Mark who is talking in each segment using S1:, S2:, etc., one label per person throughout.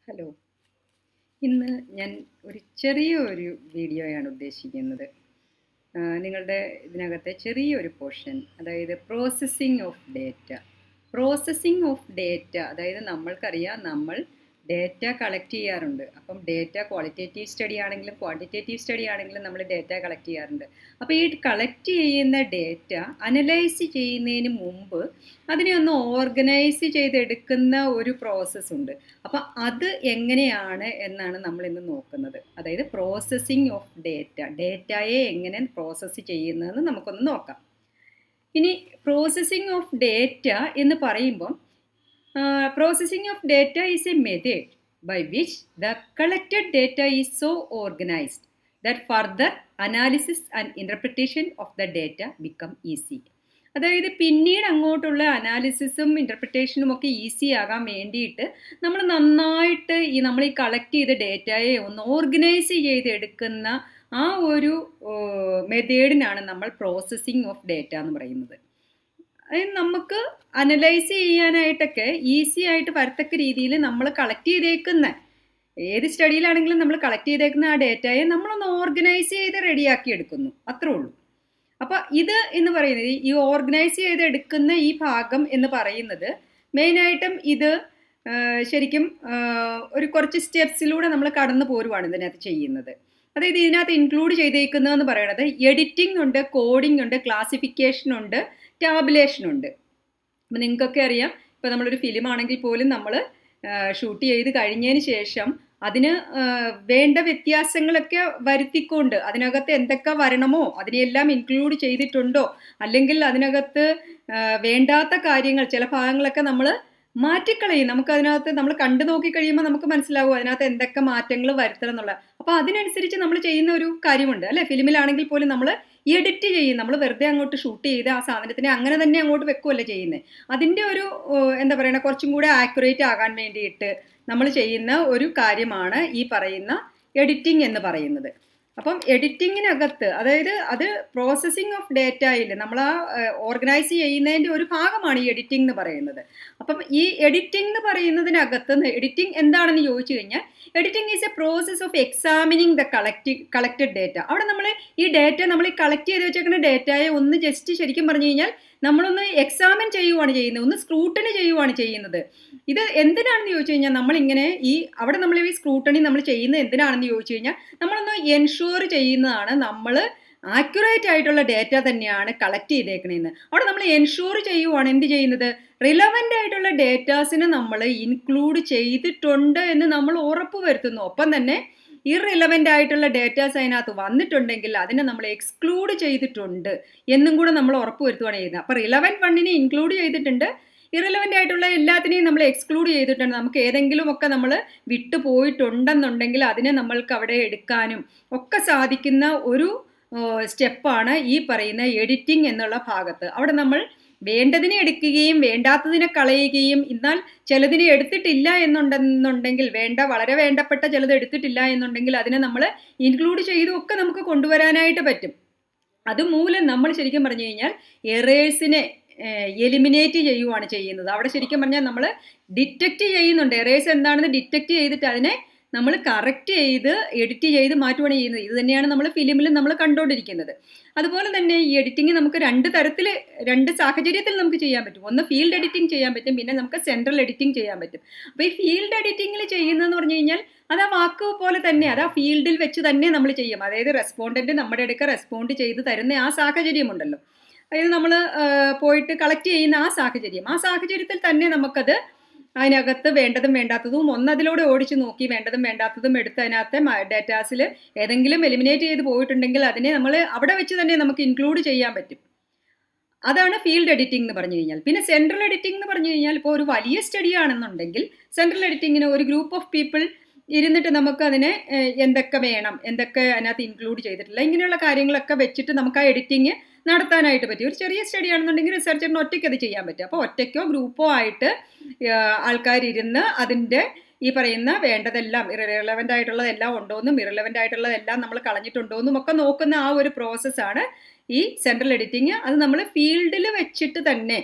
S1: hello ഇന്ന് ഞാൻ ഒരു ചെറിയ ഒരു വീഡിയോയാണ് ഉദ്ദേശിക്കുന്നത് ആ, നിങ്ങളുടെ ഇതിനകത്തെ ചെറിയൊരു പോർഷൻ അതായത് processing of data processing of data അതായത് നമ്മൾക്കറിയാം നമ്മൾ ഡേറ്റ കളക്ട് ചെയ്യാറുണ്ട് അപ്പം ഡേറ്റ ക്വാളിറ്റേറ്റീവ് സ്റ്റഡി ആണെങ്കിലും ക്വാണ്ടിറ്റേറ്റീവ് സ്റ്റഡി ആണെങ്കിലും നമ്മൾ ഡേറ്റ കളക്ട് ചെയ്യാറുണ്ട് അപ്പോൾ ഈ കളക്ട് ചെയ്യുന്ന ഡേറ്റ അനലൈസ് ചെയ്യുന്നതിന് മുമ്പ് അതിനെ ഒന്ന് ഓർഗനൈസ് ചെയ്തെടുക്കുന്ന ഒരു പ്രോസസ്സ് ഉണ്ട് അപ്പം അത് എങ്ങനെയാണ് എന്നാണ് നമ്മൾ ഇന്ന് നോക്കുന്നത് അതായത് പ്രോസസ്സിങ് ഓഫ് ഡേറ്റ ഡേറ്റയെ എങ്ങനെ പ്രോസസ്സ് ചെയ്യുന്നതെന്ന് നമുക്കൊന്ന് നോക്കാം ഇനി പ്രോസസ്സിങ് ഓഫ് ഡേറ്റ എന്ന് പറയുമ്പം processing of data is a method by which the collected data is so organised that further analysis and interpretation of the data become easy അതായത് പിന്നീട് അങ്ങോട്ടുള്ള അനാലിസിസും ഇൻ്റർപ്രിട്ടേഷനും ഒക്കെ ഈസി ആകാൻ വേണ്ടിയിട്ട് നമ്മൾ നന്നായിട്ട് ഈ നമ്മൾ ഈ കളക്ട് ചെയ്ത ഡേറ്റയെ ഒന്ന് ഓർഗനൈസ് ചെയ്തെടുക്കുന്ന ആ ഒരു മെത്തേഡിനാണ് നമ്മൾ പ്രോസസ്സിങ് ഓഫ് ഡേറ്റ എന്ന് പറയുന്നത് അത് നമുക്ക് അനലൈസ് ചെയ്യാനായിട്ടൊക്കെ ഈസി ആയിട്ട് വരത്തക്ക രീതിയിൽ നമ്മൾ കളക്ട് ചെയ്തേക്കുന്ന ഏത് സ്റ്റഡിയിലാണെങ്കിലും നമ്മൾ കളക്ട് ചെയ്തേക്കുന്ന ആ ഡേറ്റയെ നമ്മളൊന്ന് ഓർഗനൈസ് ചെയ്ത് റെഡിയാക്കി എടുക്കുന്നു അത്രേ ഉള്ളൂ അപ്പോൾ ഇത് എന്ന് പറയുന്നത് ഈ ഓർഗനൈസ് ചെയ്തെടുക്കുന്ന ഈ ഭാഗം എന്ന് പറയുന്നത് മെയിനായിട്ടും ഇത് ആ, ശരിക്കും ആ, ഒരു കുറച്ച് സ്റ്റെപ്സിലൂടെ നമ്മൾ കടന്നു പോരുവാണ് ഇതിനകത്ത് ചെയ്യുന്നത് അതായത് ഇതിനകത്ത് ഇൻക്ലൂഡ് ചെയ്തേക്കുന്നതെന്ന് പറയുന്നത് എഡിറ്റിംഗ് ഉണ്ട് കോഡിംഗ് ഉണ്ട് ക്ലാസിഫിക്കേഷൻ ഉണ്ട് ടാബുലേഷൻ ഉണ്ട് അപ്പം നിങ്ങൾക്കൊക്കെ അറിയാം ഇപ്പോൾ നമ്മളൊരു ഫിലിം ആണെങ്കിൽ പോലും നമ്മൾ ഷൂട്ട് ചെയ്ത് കഴിഞ്ഞതിന് ശേഷം അതിന് ആ, വേണ്ട വ്യത്യാസങ്ങളൊക്കെ വരുത്തിക്കൊണ്ട് അതിനകത്ത് എന്തൊക്കെ വരണമോ അതിനെല്ലാം ഇൻക്ലൂഡ് ചെയ്തിട്ടുണ്ടോ അല്ലെങ്കിൽ അതിനകത്ത് ആ, വേണ്ടാത്ത കാര്യങ്ങൾ ചില ഭാഗങ്ങളൊക്കെ നമ്മൾ മാറ്റിക്കളയും നമുക്ക് അതിനകത്ത് നമ്മൾ കണ്ടു നോക്കി കഴിയുമ്പോൾ നമുക്ക് മനസ്സിലാവും അതിനകത്ത് എന്തൊക്കെ മാറ്റങ്ങൾ വരുത്തണം എന്നുള്ളത് അപ്പോൾ അതിനനുസരിച്ച് നമ്മൾ ചെയ്യുന്ന ഒരു കാര്യമുണ്ട് അല്ലേ ഫിലിമിലാണെങ്കിൽ പോലും നമ്മൾ എഡിറ്റ് ചെയ്യും നമ്മൾ വെറുതെ അങ്ങോട്ട് ഷൂട്ട് ചെയ്ത് ആ സാധനത്തിനെ അങ്ങനെ തന്നെ അങ്ങോട്ട് വെക്കുമല്ല ചെയ്യുന്നത് അതിൻ്റെ ഒരു ഏഹ്, എന്താ പറയുക കുറച്ചും കൂടെ ആക്യുറേറ്റ് ആകാൻ വേണ്ടിയിട്ട് നമ്മൾ ചെയ്യുന്ന ഒരു കാര്യമാണ് ഈ പറയുന്ന എഡിറ്റിംഗ് എന്ന് പറയുന്നത് അപ്പം എഡിറ്റിങ്ങിനകത്ത് അതായത് അത് പ്രോസസ്സിങ് ഓഫ് ഡേറ്റയിൽ നമ്മൾ ആ ഓർഗനൈസ് ചെയ്യുന്നതിൻ്റെ ഒരു ഭാഗമാണ് ഈ എഡിറ്റിംഗ് എന്ന് പറയുന്നത് അപ്പം ഈ എഡിറ്റിംഗ് എന്ന് പറയുന്നതിനകത്ത് എഡിറ്റിംഗ് എന്താണെന്ന് ചോദിച്ചു കഴിഞ്ഞാൽ editing is a process of examining the collect collected data അവിടെ നമ്മൾ ഈ ഡേറ്റ നമ്മൾ ഈ കളക്ട് ചെയ്ത് വെച്ചേക്കുന്ന ഡേറ്റയെ ഒന്ന് ജസ്റ്റ് ശരിക്കും പറഞ്ഞു കഴിഞ്ഞാൽ നമ്മളൊന്ന് എക്സാമിൻ ചെയ്യുവാണ് ചെയ്യുന്നത് ഒന്ന് സ്ക്രൂട്ടണി ചെയ്യുവാണ് ചെയ്യുന്നത് ഇത് എന്തിനാണെന്ന് ചോദിച്ചു കഴിഞ്ഞാൽ നമ്മളിങ്ങനെ ഈ അവിടെ നമ്മൾ ഈ സ്ക്രൂട്ടണി നമ്മൾ ചെയ്യുന്നത് എന്തിനാണെന്ന് ചോദിച്ചു കഴിഞ്ഞാൽ നമ്മളൊന്ന് എൻഷുവർ ചെയ്യുന്നതാണ് നമ്മൾ ആക്യുറേറ്റ് ആയിട്ടുള്ള ഡേറ്റ തന്നെയാണ് കളക്ട് ചെയ്തേക്കണേന്ന് അവിടെ നമ്മൾ എൻഷുവർ ചെയ്യുവാണ് എന്ത് ചെയ്യുന്നത് റിലവൻ്റ് ആയിട്ടുള്ള ഡേറ്റാസിനെ നമ്മൾ ഇൻക്ലൂഡ് ചെയ്തിട്ടുണ്ട് എന്ന് നമ്മൾ ഉറപ്പ് വരുത്തുന്നു ഒപ്പം തന്നെ ഇറിലവൻ്റ് ആയിട്ടുള്ള ഡേറ്റാസ് അതിനകത്ത് വന്നിട്ടുണ്ടെങ്കിൽ അതിനെ നമ്മൾ എക്സ്ക്ലൂഡ് ചെയ്തിട്ടുണ്ട് എന്നും കൂടെ നമ്മൾ ഉറപ്പ് വരുത്തുകയാണ് ചെയ്യുന്നത് അപ്പോൾ റിലവൻറ്റ് ഫണ്ടിനെ ഇൻക്ലൂഡ് ചെയ്തിട്ടുണ്ട് ഇറിലവൻ്റ് ആയിട്ടുള്ള എല്ലാത്തിനെയും നമ്മൾ എക്സ്ക്ലൂഡ് ചെയ്തിട്ടുണ്ട് നമുക്ക് ഏതെങ്കിലും ഒക്കെ നമ്മൾ വിട്ടു പോയിട്ടുണ്ടെന്നുണ്ടെങ്കിൽ അതിനെ നമ്മൾക്ക് അവിടെ എടുക്കാനും ഒക്കെ സാധിക്കുന്ന ഒരു സ്റ്റെപ്പാണ് ഈ പറയുന്ന എഡിറ്റിംഗ് എന്നുള്ള ഭാഗത്ത് അവിടെ നമ്മൾ വേണ്ടതിനെ എടുക്കുകയും വേണ്ടാത്തതിനെ കളയുകയും എന്നാൽ ചിലതിനെ എടുത്തിട്ടില്ല എന്നുണ്ടെന്നുണ്ടെങ്കിൽ വേണ്ട വളരെ വേണ്ടപ്പെട്ട ചിലത് എടുത്തിട്ടില്ല എന്നുണ്ടെങ്കിൽ അതിനെ നമ്മൾ ഇൻക്ലൂഡ് ചെയ്തും ഒക്കെ നമുക്ക് കൊണ്ടുവരാനായിട്ട് പറ്റും അതുമൂലം നമ്മൾ ശരിക്കും പറഞ്ഞു കഴിഞ്ഞാൽ എറേഴ്സിനെ എലിമിനേറ്റ് ചെയ്യുവാണ് ചെയ്യുന്നത് അവിടെ ശരിക്കും പറഞ്ഞാൽ നമ്മൾ ഡിറ്റക്റ്റ് ചെയ്യുന്നുണ്ട് എറേഴ്സ് എന്താണെന്ന് ഡിറ്റക്റ്റ് ചെയ്തിട്ട് അതിനെ നമ്മൾ കറക്റ്റ് ചെയ്ത് എഡിറ്റ് ചെയ്ത് മാറ്റുകയാണ് ചെയ്യുന്നത് ഇത് തന്നെയാണ് നമ്മൾ ഫിലിമിൽ നമ്മൾ കണ്ടുകൊണ്ടിരിക്കുന്നത് അതുപോലെ തന്നെ ഈ എഡിറ്റിംഗ് നമുക്ക് രണ്ട് തരത്തിൽ രണ്ട് സാഹചര്യത്തിൽ നമുക്ക് ചെയ്യാൻ പറ്റും ഒന്ന് ഫീൽഡ് എഡിറ്റിംഗ് ചെയ്യാൻ പറ്റും പിന്നെ നമുക്ക് സെൻട്രൽ എഡിറ്റിംഗ് ചെയ്യാൻ പറ്റും അപ്പോൾ ഈ ഫീൽഡ് എഡിറ്റിംഗിൽ ചെയ്യുന്നതെന്ന് പറഞ്ഞു കഴിഞ്ഞാൽ അത് ആ വാക്ക് പോലെ തന്നെ അത് ആ ഫീൽഡിൽ വെച്ച് തന്നെ നമ്മൾ ചെയ്യും അതായത് റെസ്പോണ്ടന്റ് നമ്മുടെ അടുക്ക റെസ്പോണ്ട് ചെയ്ത് തരുന്ന ആ സാഹചര്യമുണ്ടല്ലോ അതായത് നമ്മൾ പോയിട്ട് കളക്ട് ചെയ്യുന്ന ആ സാഹചര്യം ആ സാഹചര്യത്തിൽ തന്നെ നമുക്കത് അതിനകത്ത് വേണ്ടതും വേണ്ടാത്തതും ഒന്നതിലൂടെ ഓടിച്ച് നോക്കി വേണ്ടതും വേണ്ടാത്തതും എടുത്ത് അതിനകത്തെ ഡേറ്റാസിൽ ഏതെങ്കിലും എലിമിനേറ്റ് ചെയ്ത് പോയിട്ടുണ്ടെങ്കിൽ അതിനെ നമ്മൾ അവിടെ വെച്ച് തന്നെ നമുക്ക് ഇൻക്ലൂഡ് ചെയ്യാൻ പറ്റും അതാണ് ഫീൽഡ് എഡിറ്റിംഗ് എന്ന് പറഞ്ഞു കഴിഞ്ഞാൽ പിന്നെ സെൻട്രൽ എഡിറ്റിംഗ് എന്ന് പറഞ്ഞു കഴിഞ്ഞാൽ ഇപ്പോൾ ഒരു വലിയ സ്റ്റഡി ആണെന്നുണ്ടെങ്കിൽ സെൻട്രൽ എഡിറ്റിങ്ങിന് ഒരു ഗ്രൂപ്പ് ഓഫ് പീപ്പിൾ ഇരുന്നിട്ട് നമുക്ക് അതിനെ ഏഹ്, എന്തൊക്കെ വേണം എന്തൊക്കെ അതിനകത്ത് ഇൻക്ലൂഡ് ചെയ്തിട്ടില്ല ഇങ്ങനെയുള്ള കാര്യങ്ങളൊക്കെ വെച്ചിട്ട് നമുക്ക് ആ എഡിറ്റിംഗ് നടത്താനായിട്ട് പറ്റും ഒരു ചെറിയ സ്റ്റഡി ആണെന്നുണ്ടെങ്കിൽ റിസർച്ചറിന് ഒറ്റയ്ക്ക് അത് ചെയ്യാൻ പറ്റും അപ്പോൾ ഒറ്റയ്ക്കോ ഗ്രൂപ്പോ ആയിട്ട് ആൾക്കാരിരുന്ന് അതിൻ്റെ ഈ പറയുന്ന വേണ്ടതെല്ലാം ഇറലവൻ്റ് ആയിട്ടുള്ളതെല്ലാം ഉണ്ടോയെന്നും ഇറലവൻ്റ് ആയിട്ടുള്ളതെല്ലാം നമ്മൾ കളഞ്ഞിട്ടുണ്ടോയെന്നും ഒക്കെ നോക്കുന്ന ആ ഒരു പ്രോസസ്സാണ് ഈ സെൻട്രൽ എഡിറ്റിംഗ് അത് നമ്മൾ ഫീൽഡിൽ വെച്ചിട്ട് തന്നെ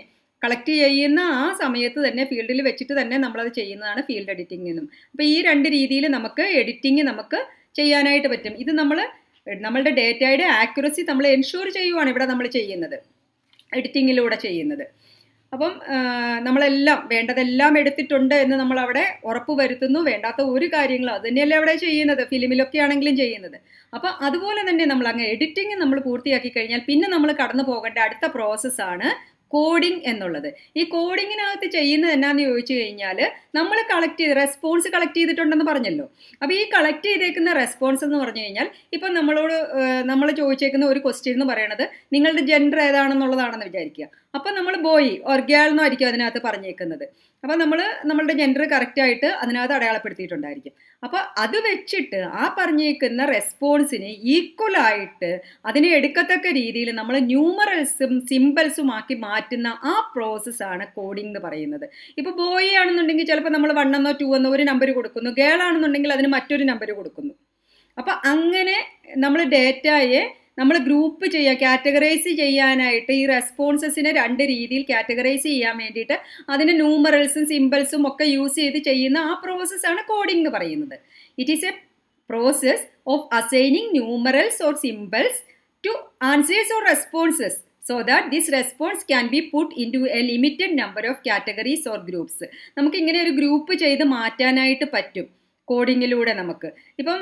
S1: കളക്ട് ചെയ്യുന്ന ആ സമയത്ത് തന്നെ ഫീൽഡിൽ വെച്ചിട്ട് തന്നെ നമ്മളത് ചെയ്യുന്നതാണ് ഫീൽഡ് എഡിറ്റിംഗ് എന്നും അപ്പോൾ ഈ രണ്ട് രീതിയിൽ നമുക്ക് എഡിറ്റിംഗ് നമുക്ക് ചെയ്യാനായിട്ട് പറ്റും ഇത് നമ്മൾ നമ്മളുടെ ഡേറ്റയുടെ ആക്യുറസി നമ്മൾ എൻഷുർ ചെയ്യുവാണ് ഇവിടെ നമ്മൾ ചെയ്യുന്നത് എഡിറ്റിങ്ങിലൂടെ ചെയ്യുന്നത് അപ്പം നമ്മളെല്ലാം വേണ്ടതെല്ലാം എടുത്തിട്ടുണ്ട് എന്ന് നമ്മൾ അവിടെ ഉറപ്പ് വരുത്തുന്നു വേണ്ടാത്ത ഒരു കാര്യങ്ങളും അത് തന്നെയല്ലേ അവിടെ ചെയ്യുന്നത് ഫിലിമിലൊക്കെ ആണെങ്കിലും ചെയ്യുന്നത് അപ്പോൾ അതുപോലെ തന്നെ നമ്മൾ അങ്ങ് എഡിറ്റിംഗ് നമ്മൾ പൂർത്തിയാക്കി കഴിഞ്ഞാൽ പിന്നെ നമ്മൾ കടന്നു പോകേണ്ട അടുത്ത പ്രോസസ്സാണ് കോഡിംഗ് എന്നുള്ളത് ഈ കോഡിങ്ങിനകത്ത് ചെയ്യുന്നത് എന്നാന്ന് ചോദിച്ചു കഴിഞ്ഞാൽ നമ്മൾ കളക്ട് ചെയ്ത് റെസ്പോൺസ് കളക്ട് ചെയ്തിട്ടുണ്ടെന്ന് പറഞ്ഞല്ലോ അപ്പോൾ ഈ കളക്ട് ചെയ്തേക്കുന്ന റെസ്പോൺസ് എന്ന് പറഞ്ഞു കഴിഞ്ഞാൽ ഇപ്പം നമ്മളോട് നമ്മൾ ചോദിച്ചേക്കുന്ന ഒരു ക്വസ്റ്റ്യൻ എന്ന് പറയണത് നിങ്ങളുടെ ജെൻഡർ ഏതാണെന്നുള്ളതാണെന്ന് വിചാരിക്കുക അപ്പം നമ്മൾ ബോയ് ഓർ ഗേൾ എന്നായിരിക്കും അതിനകത്ത് പറഞ്ഞേക്കുന്നത് അപ്പോൾ നമ്മൾ നമ്മളുടെ ജെൻഡർ കറക്റ്റായിട്ട് അതിനകത്ത് അടയാളപ്പെടുത്തിയിട്ടുണ്ടായിരിക്കും അപ്പോൾ അത് വെച്ചിട്ട് ആ പറഞ്ഞേക്കുന്ന റെസ്പോൺസിന് ഈക്വലായിട്ട് അതിനെ എടുക്കത്തക്ക രീതിയിൽ നമ്മൾ ന്യൂമറൽസും സിമ്പിൾസും ആക്കി മാറ്റുന്ന ആ പ്രോസസ്സാണ് കോഡിംഗ് എന്ന് പറയുന്നത് ഇപ്പോൾ ബോയ് ആണെന്നുണ്ടെങ്കിൽ ചിലപ്പോൾ നമ്മൾ വൺ എന്നോ ടു എന്നോ ഒരു നമ്പർ കൊടുക്കുന്നു ഗേൾ ആണെന്നുണ്ടെങ്കിൽ അതിന് മറ്റൊരു നമ്പർ കൊടുക്കുന്നു അപ്പോൾ അങ്ങനെ നമ്മൾ ഡേറ്റയെ നമ്മൾ ഗ്രൂപ്പ് ചെയ്യുക കാറ്റഗറൈസ് ചെയ്യാനായിട്ട് ഈ റെസ്പോൺസസിനെ രണ്ട് രീതിയിൽ കാറ്റഗറൈസ് ചെയ്യാൻ വേണ്ടിയിട്ട് അതിന് ന്യൂമറൽസും സിമ്പിൾസും ഒക്കെ യൂസ് ചെയ്ത് ചെയ്യുന്ന ആ പ്രോസസ്സാണ് കോഡിംഗ് എന്ന് പറയുന്നത് it is a process of assigning numerals or symbols to answers or responses so that this response can be put into a limited number of categories or groups നമുക്ക് ഇങ്ങനെ ഒരു group ചെയ്ത് മാറ്റാനായിട്ട് പറ്റും കോഡിങ്ങിലൂടെ നമുക്ക് ഇപ്പം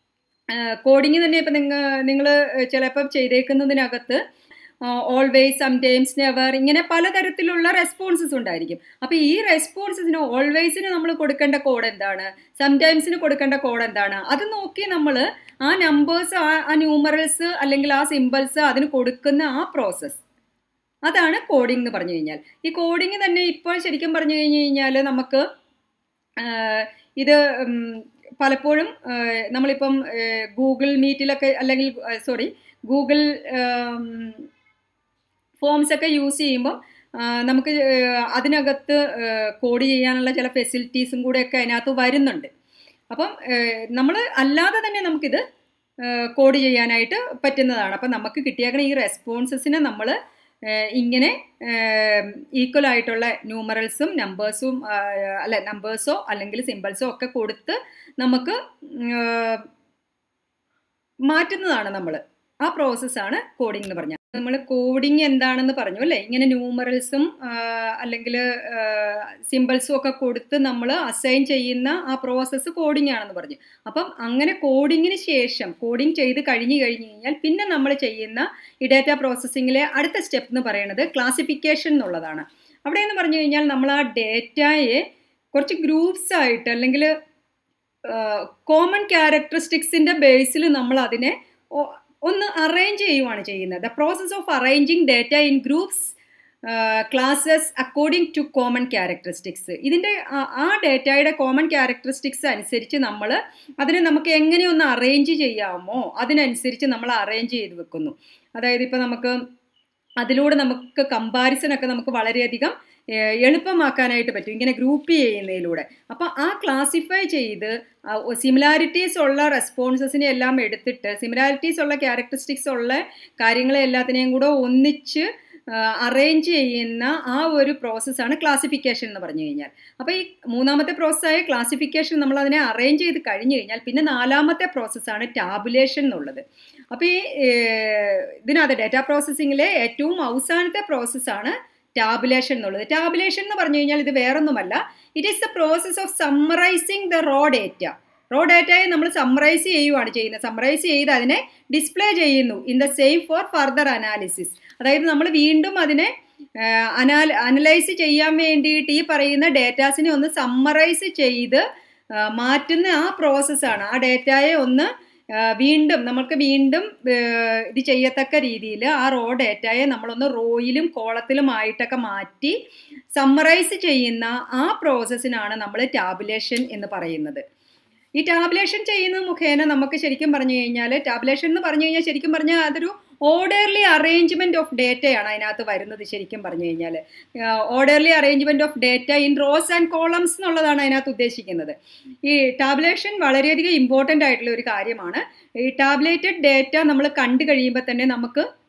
S1: കോഡിങ് തന്നെ ഇപ്പം നിങ്ങൾ നിങ്ങൾ ചിലപ്പം ചെയ്തേക്കുന്നതിനകത്ത് ഓൾവേസ് സംടൈംസ് നെവർ ഇങ്ങനെ പലതരത്തിലുള്ള റെസ്പോൺസസ് ഉണ്ടായിരിക്കും അപ്പോൾ ഈ റെസ്പോൺസസിന് ഓൾവേസിന് നമ്മൾ കൊടുക്കേണ്ട കോഡ് എന്താണ് സംടൈംസിന് കൊടുക്കേണ്ട കോഡ് എന്താണ് അത് നോക്കി നമ്മൾ ആ നമ്പേഴ്സ് ആ ആ ന്യൂമറൽസ് അല്ലെങ്കിൽ ആ സിമ്പിൾസ് അതിന് കൊടുക്കുന്ന ആ പ്രോസസ്സ് അതാണ് കോഡിംഗ് എന്ന് പറഞ്ഞു കഴിഞ്ഞാൽ ഈ കോഡിംഗ് തന്നെ ഇപ്പോൾ ശരിക്കും പറഞ്ഞു കഴിഞ്ഞ് കഴിഞ്ഞാൽ നമുക്ക് ഇത് പലപ്പോഴും നമ്മളിപ്പം ഗൂഗിൾ മീറ്റിലൊക്കെ അല്ലെങ്കിൽ സോറി ഗൂഗിൾ ഫോംസ് ഒക്കെ യൂസ് ചെയ്യുമ്പോൾ നമുക്ക് അതിനകത്ത് കോഡ് ചെയ്യാനുള്ള ചില ഫെസിലിറ്റീസും കൂടെയൊക്കെ അതിനകത്ത് വരുന്നുണ്ട് അപ്പം നമ്മൾ അല്ലാതെ തന്നെ നമുക്കിത് കോഡ് ചെയ്യാനായിട്ട് പറ്റുന്നതാണ് അപ്പം നമുക്ക് കിട്ടിയേക്കണ ഈ റെസ്പോൺസസിനെ നമ്മൾ ഇങ്ങനെ ഈക്വൽ ആയിട്ടുള്ള ന്യൂമറൽസും നമ്പേഴ്സും അല്ല നമ്പേഴ്സോ അല്ലെങ്കിൽ സിമ്പിൾസോ ഒക്കെ കൊടുത്ത് നമുക്ക് മാറ്റുന്നതാണ് നമ്മൾ ആ പ്രോസസ്സാണ് കോഡിംഗ് എന്ന് പറഞ്ഞാൽ നമ്മൾ കോഡിംഗ് എന്താണെന്ന് പറഞ്ഞു അല്ലേ ഇങ്ങനെ ന്യൂമറൽസും അല്ലെങ്കിൽ സിമ്പിൾസും ഒക്കെ കൊടുത്ത് നമ്മൾ അസൈൻ ചെയ്യുന്ന ആ പ്രോസസ്സ് കോഡിംഗ് ആണെന്ന് പറഞ്ഞു അപ്പം അങ്ങനെ കോഡിങ്ങിന് ശേഷം കോഡിംഗ് ചെയ്ത് കഴിഞ്ഞ് കഴിഞ്ഞ് കഴിഞ്ഞാൽ പിന്നെ നമ്മൾ ചെയ്യുന്ന ഈ ഡാറ്റ പ്രോസസ്സിങ്ങിലെ അടുത്ത സ്റ്റെപ്പ് എന്ന് പറയുന്നത് ക്ലാസിഫിക്കേഷൻ എന്നുള്ളതാണ് അവിടെ എന്ന് പറഞ്ഞു കഴിഞ്ഞാൽ നമ്മൾ ആ ഡേറ്റയെ കുറച്ച് ഗ്രൂപ്പ്സ് ആയിട്ട് അല്ലെങ്കിൽ കോമൺ ക്യാരക്ടറിസ്റ്റിക്സിൻ്റെ ബേസിൽ നമ്മൾ അതിനെ ഒന്ന് അറേഞ്ച് ചെയ്യുവാണ് ചെയ്യുന്നത് the process of arranging data in groups classes according to common characteristics ഇതിൻ്റെ ആ ഡേറ്റയുടെ കോമൺ ക്യാരക്ടറിസ്റ്റിക്സ് അനുസരിച്ച് നമ്മൾ അതിനെ നമുക്ക് എങ്ങനെയൊന്ന് അറേഞ്ച് ചെയ്യാമോ അതിനനുസരിച്ച് നമ്മൾ അറേഞ്ച് ചെയ്ത് വെക്കുന്നു അതായത് ഇപ്പോൾ നമുക്ക് അതിലൂടെ നമുക്ക് കമ്പാരിസൺ ഒക്കെ നമുക്ക് വളരെയധികം എളുപ്പമാക്കാനായിട്ട് പറ്റും ഇങ്ങനെ ഗ്രൂപ്പ് ചെയ്യുന്നതിലൂടെ അപ്പോൾ ആ ക്ലാസിഫൈ ചെയ്ത് സിമിലാരിറ്റീസ് ഉള്ള റെസ്പോൺസസിനെ എല്ലാം എടുത്തിട്ട് സിമിലാരിറ്റീസ് ഉള്ള ക്യാരക്ടറിസ്റ്റിക്സ് ഉള്ള കാര്യങ്ങളെ എല്ലാത്തിനെയും കൂടെ ഒന്നിച്ച് അറേഞ്ച് ചെയ്യുന്ന ആ ഒരു പ്രോസസ്സാണ് ക്ലാസിഫിക്കേഷൻ എന്ന് പറഞ്ഞു കഴിഞ്ഞാൽ അപ്പോൾ ഈ മൂന്നാമത്തെ പ്രോസസ്സായ ക്ലാസിഫിക്കേഷൻ നമ്മൾ അതിനെ അറേഞ്ച് ചെയ്ത് കഴിഞ്ഞ് കഴിഞ്ഞാൽ പിന്നെ നാലാമത്തെ പ്രോസസ്സാണ് ടാബുലേഷൻ എന്നുള്ളത് അപ്പോൾ ഈ ഇതിനകത്ത് ഡേറ്റ പ്രോസസ്സിങ്ങിലെ ഏറ്റവും അവസാനത്തെ പ്രോസസ്സാണ് ടാബുലേഷൻ എന്നുള്ളത് ടാബുലേഷൻ എന്ന് പറഞ്ഞു കഴിഞ്ഞാൽ ഇത് വേറൊന്നുമല്ല it is the process of summarising the raw data raw ഡേറ്റയെ നമ്മൾ സമ്മറൈസ് ചെയ്യുവാണ് ചെയ്യുന്നത് സമ്മറൈസ് ചെയ്ത് അതിനെ ഡിസ്പ്ലേ ചെയ്യുന്നു in the same for further analysis അതായത് നമ്മൾ വീണ്ടും അതിനെ അനാൽ അനലൈസ് ചെയ്യാൻ വേണ്ടിയിട്ട് ഈ പറയുന്ന ഡേറ്റാസിനെ ഒന്ന് സമ്മറൈസ് ചെയ്ത് മാറ്റുന്ന ആ പ്രോസസ്സാണ് ആ ഡേറ്റയെ ഒന്ന് വീണ്ടും നമുക്ക് വീണ്ടും ഇത് ചെയ്യത്തക്ക രീതിയിൽ ആ റോ ഡേറ്റയെ നമ്മളൊന്ന് റോയിലും കോളത്തിലുമായിട്ടൊക്കെ മാറ്റി സമ്മറൈസ് ചെയ്യുന്ന ആ പ്രോസസ്സിനാണ് നമ്മൾ ടാബുലേഷൻ എന്ന് പറയുന്നത് ഈ ടാബുലേഷൻ ചെയ്യുന്നത് മുഖേന നമുക്ക് ശരിക്കും പറഞ്ഞു കഴിഞ്ഞാൽ ടാബുലേഷൻ എന്ന് പറഞ്ഞു കഴിഞ്ഞാൽ ശരിക്കും പറഞ്ഞാൽ അതൊരു ഓർഡർലി അറേഞ്ച്മെൻറ്റ് ഓഫ് ഡേറ്റയാണ് അതിനകത്ത് വരുന്നത് ശരിക്കും പറഞ്ഞു കഴിഞ്ഞാൽ orderly arrangement of data in rows and columns എന്നുള്ളതാണ് അതിനകത്ത് ഉദ്ദേശിക്കുന്നത് ഈ ടാബുലേഷൻ വളരെയധികം ഇമ്പോർട്ടൻ്റ് ആയിട്ടുള്ള ഒരു കാര്യമാണ് ഈ ടാബുലേറ്റഡ് ഡേറ്റ നമ്മൾ കണ്ടു കഴിയുമ്പോൾ തന്നെ നമുക്ക്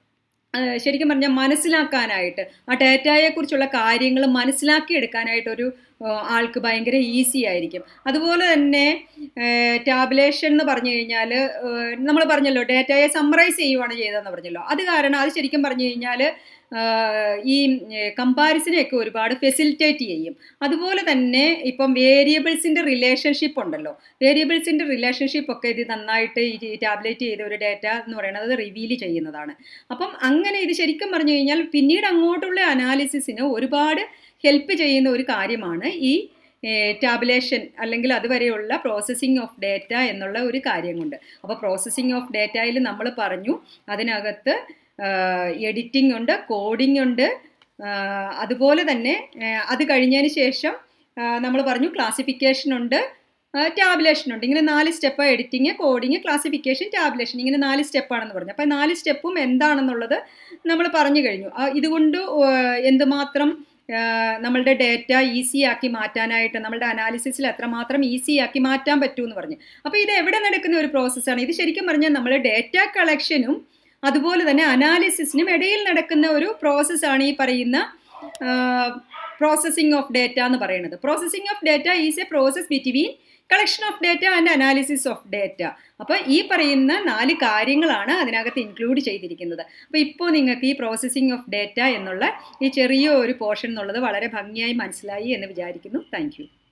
S1: ശരിക്കും പറഞ്ഞാൽ മനസ്സിലാക്കാനായിട്ട് ആ ഡേറ്റയെക്കുറിച്ചുള്ള കാര്യങ്ങൾ മനസ്സിലാക്കിയെടുക്കാനായിട്ട് ഒരു ആൾക്ക് ഭയങ്കര ഈസി ആയിരിക്കും അതുപോലെ തന്നെ ടാബുലേഷൻ എന്ന് പറഞ്ഞു കഴിഞ്ഞാൽ നമ്മൾ പറഞ്ഞല്ലോ ഡേറ്റയെ സമ്മറൈസ് ചെയ്യുവാണ് ചെയ്തതെന്ന് പറഞ്ഞല്ലോ അത് കാരണം അത് ശരിക്കും പറഞ്ഞു കഴിഞ്ഞാൽ ഈ കമ്പാരിസനെയൊക്കെ ഒരുപാട് ഫെസിലിറ്റേറ്റ് ചെയ്യും അതുപോലെ തന്നെ ഇപ്പം വേരിയബിൾസിൻ്റെ റിലേഷൻഷിപ്പ് ഉണ്ടല്ലോ വേരിയബിൾസിൻ്റെ റിലേഷൻഷിപ്പ് ഒക്കെ ഇത് നന്നായിട്ട് ഈ ടാബ്ലേറ്റ് ചെയ്ത ഒരു ഡേറ്റ എന്ന് പറയുന്നത് റിവീൽ ചെയ്യുന്നതാണ് അപ്പം അങ്ങനെ ഇത് ശരിക്കും പറഞ്ഞു കഴിഞ്ഞാൽ പിന്നീട് അങ്ങോട്ടുള്ള അനാലിസിസിന് ഒരുപാട് ഹെൽപ്പ് ചെയ്യുന്ന ഒരു കാര്യമാണ് ഈ ടാബുലേഷൻ അല്ലെങ്കിൽ അതുവരെയുള്ള പ്രോസസ്സിങ് ഓഫ് ഡേറ്റ എന്നുള്ള ഒരു കാര്യം കൊണ്ട് അപ്പോൾ പ്രോസസ്സിങ് ഓഫ് ഡേറ്റയിൽ നമ്മൾ പറഞ്ഞു അതിനകത്ത് എഡിറ്റിംഗ് ഉണ്ട് കോഡിംഗ് ഉണ്ട് അതുപോലെ തന്നെ അത് കഴിഞ്ഞതിന് ശേഷം നമ്മൾ പറഞ്ഞു ക്ലാസിഫിക്കേഷൻ ഉണ്ട് ടാബുലേഷൻ ഉണ്ട് ഇങ്ങനെ നാല് step editing coding classification tabulation ഇങ്ങനെ നാല് സ്റ്റെപ്പാണെന്ന് പറഞ്ഞു അപ്പോൾ നാല് സ്റ്റെപ്പും എന്താണെന്നുള്ളത് നമ്മൾ പറഞ്ഞു കഴിഞ്ഞു ഇതുകൊണ്ട് എന്തുമാത്രം നമ്മളുടെ ഡേറ്റ ഈസി ആക്കി മാറ്റാനായിട്ട് നമ്മളുടെ അനാലിസിസിൽ എത്രമാത്രം ഈസി ആക്കി മാറ്റാൻ പറ്റുമെന്ന് പറഞ്ഞു അപ്പോൾ ഇത് എവിടെ നടക്കുന്ന ഒരു പ്രോസസ്സാണ് ഇത് ശരിക്കും പറഞ്ഞാൽ നമ്മൾ ഡേറ്റ കളക്ഷനും അതുപോലെ തന്നെ അനാലിസിസിനും ഇടയിൽ നടക്കുന്ന ഒരു പ്രോസസ്സാണ് ഈ പറയുന്ന പ്രോസസ്സിംഗ് ഓഫ് ഡേറ്റ എന്ന് പറയുന്നത് processing of data is a process between collection of data and analysis of data അപ്പോൾ ഈ പറയുന്ന നാല് കാര്യങ്ങളാണ് അതിനകത്ത് ഇൻക്ലൂഡ് ചെയ്തിരിക്കുന്നത് അപ്പോൾ ഇപ്പോൾ നിങ്ങൾക്ക് ഈ പ്രോസസ്സിംഗ് ഓഫ് ഡേറ്റ എന്നുള്ള ഈ ചെറിയ ഒരു പോർഷൻ എന്നുള്ളത് വളരെ ഭംഗിയായി മനസ്സിലായി എന്ന് വിചാരിക്കുന്നു താങ്ക്